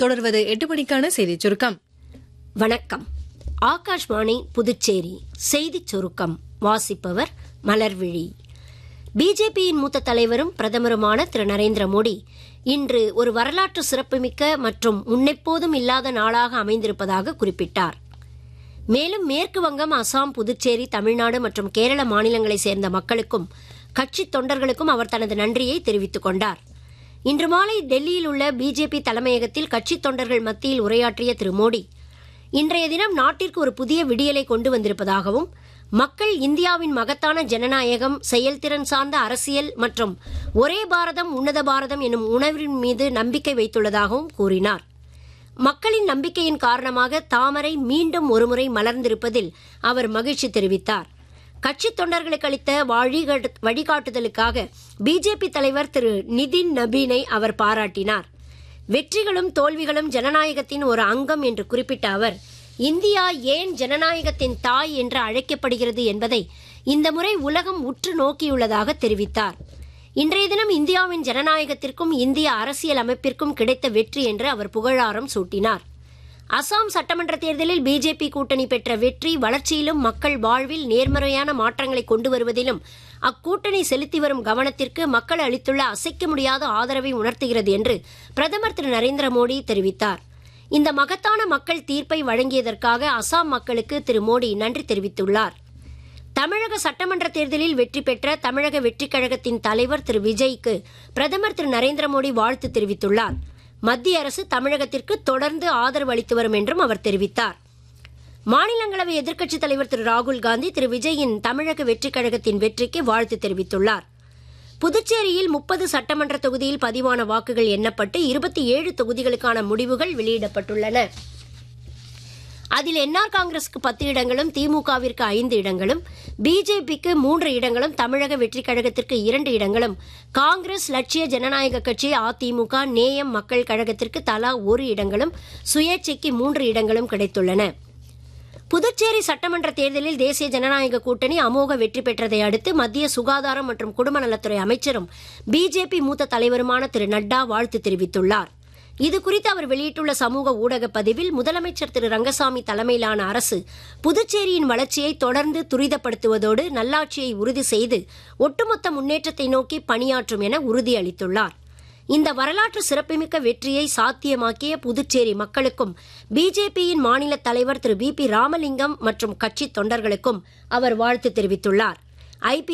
தொடர்வது எட்டு மணிக்கான செய்திச் சுருக்கம் வணக்கம் ஆகாஷ்வாணி புதுச்சேரி செய்திச் சுருக்கம் வாசிப்பவர் மலர்விழி பிஜேபியின் மூத்த தலைவரும் பிரதமருமான திரு நரேந்திர மோடி இன்று ஒரு வரலாற்று சிறப்புமிக்க மற்றும் முன்னெப்போதும் இல்லாத நாளாக அமைந்திருப்பதாக குறிப்பிட்டார் மேலும் மேற்கு வங்கம் அசாம் புதுச்சேரி தமிழ்நாடு மற்றும் கேரள மாநிலங்களைச் சேர்ந்த மக்களுக்கும் கட்சித் தொண்டர்களுக்கும் அவர் தனது நன்றியை தெரிவித்துக் கொண்டார் இன்று மாலை டெல்லியில் உள்ள பிஜேபி தலைமையகத்தில் கட்சித் தொண்டர்கள் மத்தியில் உரையாற்றிய திரு மோடி இன்றைய தினம் நாட்டிற்கு ஒரு புதிய விடியலை கொண்டு வந்திருப்பதாகவும் மக்கள் இந்தியாவின் மகத்தான ஜனநாயகம் செயல்திறன் சார்ந்த அரசியல் மற்றும் ஒரே பாரதம் உன்னத பாரதம் எனும் உணர்வின் மீது நம்பிக்கை வைத்துள்ளதாகவும் கூறினார் மக்களின் நம்பிக்கையின் காரணமாக தாமரை மீண்டும் ஒருமுறை மலர்ந்திருப்பதில் அவர் மகிழ்ச்சி தெரிவித்தார் கட்சித் தொண்டர்களுக்கு அளித்த வழிகாட்டு- வழிகாட்டுதலுக்காக பிஜேபி தலைவர் திரு நிதின் நபீனை அவர் பாராட்டினார் வெற்றிகளும் தோல்விகளும் ஜனநாயகத்தின் ஒரு அங்கம் என்று குறிப்பிட்ட அவர் இந்தியா ஏன் ஜனநாயகத்தின் தாய் என்று அழைக்கப்படுகிறது என்பதை இந்த முறை உலகம் உற்று நோக்கியுள்ளதாக தெரிவித்தார் இன்றைய தினம் இந்தியாவின் ஜனநாயகத்திற்கும் இந்திய அரசியல் அமைப்பிற்கும் கிடைத்த வெற்றி என்று அவர் புகழாரம் சூட்டினார் அசாம் சட்டமன்ற தேர்தலில் பிஜேபி கூட்டணி பெற்ற வெற்றி வளர்ச்சியிலும் மக்கள் வாழ்வில் நேர்மறையான மாற்றங்களை கொண்டு வருவதிலும் அக்கூட்டணி செலுத்தி வரும் கவனத்திற்கு மக்கள் அளித்துள்ள அசைக்க முடியாத ஆதரவை உணர்த்துகிறது என்று பிரதமர் திரு நரேந்திர மோடி தெரிவித்தார் இந்த மகத்தான மக்கள் தீர்ப்பை வழங்கியதற்காக அசாம் மக்களுக்கு திரு மோடி நன்றி தெரிவித்துள்ளார் தமிழக சட்டமன்ற தேர்தலில் வெற்றி பெற்ற தமிழக வெற்றிக் கழகத்தின் தலைவர் திரு விஜய்க்கு பிரதமர் திரு நரேந்திர மோடி வாழ்த்து தெரிவித்துள்ளார் மத்திய அரசு தமிழகத்திற்கு தொடர்ந்து ஆதரவு அளித்து வரும் என்றும் அவர் தெரிவித்தார் மாநிலங்களவை எதிர்க்கட்சித் தலைவர் திரு ராகுல் காந்தி திரு விஜயின் தமிழக வெற்றிக் கழகத்தின் வெற்றிக்கு வாழ்த்து தெரிவித்துள்ளார் புதுச்சேரியில் முப்பது சட்டமன்ற தொகுதியில் பதிவான வாக்குகள் எண்ணப்பட்டு இருபத்தி ஏழு தொகுதிகளுக்கான முடிவுகள் வெளியிடப்பட்டுள்ளன அதில் என்ஆர் காங்கிரசுக்கு பத்து இடங்களும் திமுகவிற்கு ஐந்து இடங்களும் பிஜேபிக்கு மூன்று இடங்களும் தமிழக வெற்றிக் கழகத்திற்கு இரண்டு இடங்களும் காங்கிரஸ் லட்சிய ஜனநாயக கட்சி அதிமுக நேயம் மக்கள் கழகத்திற்கு தலா ஒரு இடங்களும் சுயேட்சைக்கு மூன்று இடங்களும் கிடைத்துள்ளன புதுச்சேரி சட்டமன்ற தேர்தலில் தேசிய ஜனநாயக கூட்டணி அமோக வெற்றி பெற்றதை அடுத்து மத்திய சுகாதாரம் மற்றும் குடும்ப நலத்துறை அமைச்சரும் பிஜேபி மூத்த தலைவருமான திரு நட்டா வாழ்த்து தெரிவித்துள்ளார் இது குறித்து அவர் வெளியிட்டுள்ள சமூக ஊடக பதிவில் முதலமைச்சர் திரு ரங்கசாமி தலைமையிலான அரசு புதுச்சேரியின் வளர்ச்சியை தொடர்ந்து துரிதப்படுத்துவதோடு நல்லாட்சியை உறுதி செய்து ஒட்டுமொத்த முன்னேற்றத்தை நோக்கி பணியாற்றும் என உறுதியளித்துள்ளார் இந்த வரலாற்று சிறப்புமிக்க வெற்றியை சாத்தியமாக்கிய புதுச்சேரி மக்களுக்கும் பிஜேபியின் மாநில தலைவர் திரு வி பி ராமலிங்கம் மற்றும் கட்சி தொண்டர்களுக்கும் அவர் வாழ்த்து தெரிவித்துள்ளார் ஐபி